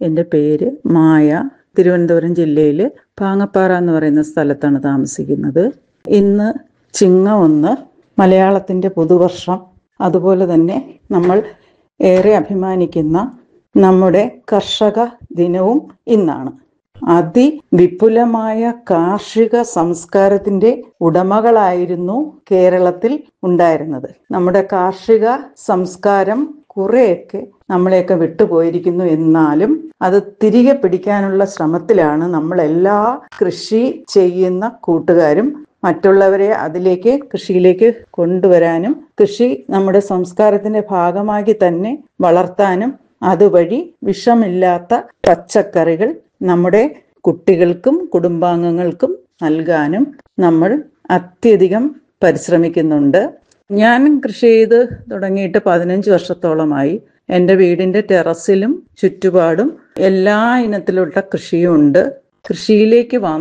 എൻ്റെ പേര് മായ തിരുവനന്തപുരം ജില്ലയിൽ പാങ്ങപ്പാറ എന്ന് പറയുന്ന സ്ഥലത്താണ് താമസിക്കുന്നത് ഇന്ന് ചിങ്ങം ഒന്ന് മലയാളത്തിൻ്റെ പുതുവർഷം അതുപോലെ തന്നെ നമ്മൾ ഏറെ അഭിമാനിക്കുന്ന നമ്മുടെ കർഷക ദിനവും ഇന്നാണ് അതിവിപുലമായ കാർഷിക സംസ്കാരത്തിന്റെ ഉടമകളായിരുന്നു കേരളത്തിൽ ഉണ്ടായിരുന്നത് നമ്മുടെ കാർഷിക സംസ്കാരം കുറെയൊക്കെ നമ്മളെയൊക്കെ വിട്ടുപോയിരിക്കുന്നു എന്നാലും അത് തിരികെ പിടിക്കാനുള്ള ശ്രമത്തിലാണ് നമ്മൾ എല്ലാ കൃഷി ചെയ്യുന്ന കൂട്ടുകാരും മറ്റുള്ളവരെ അതിലേക്ക് കൃഷിയിലേക്ക് കൊണ്ടുവരാനും കൃഷി നമ്മുടെ സംസ്കാരത്തിന്റെ ഭാഗമാക്കി തന്നെ വളർത്താനും അതുവഴി വിഷമില്ലാത്ത പച്ചക്കറികൾ നമ്മുടെ കുട്ടികൾക്കും കുടുംബാംഗങ്ങൾക്കും നൽകാനും നമ്മൾ അത്യധികം പരിശ്രമിക്കുന്നുണ്ട് ഞാൻ കൃഷി ചെയ്ത് തുടങ്ങിയിട്ട് പതിനഞ്ച് വർഷത്തോളമായി എൻ്റെ വീടിൻ്റെ ടെറസിലും ചുറ്റുപാടും എല്ലാ ഇനത്തിലുള്ള കൃഷിയും ഉണ്ട് കൃഷിയിലേക്ക്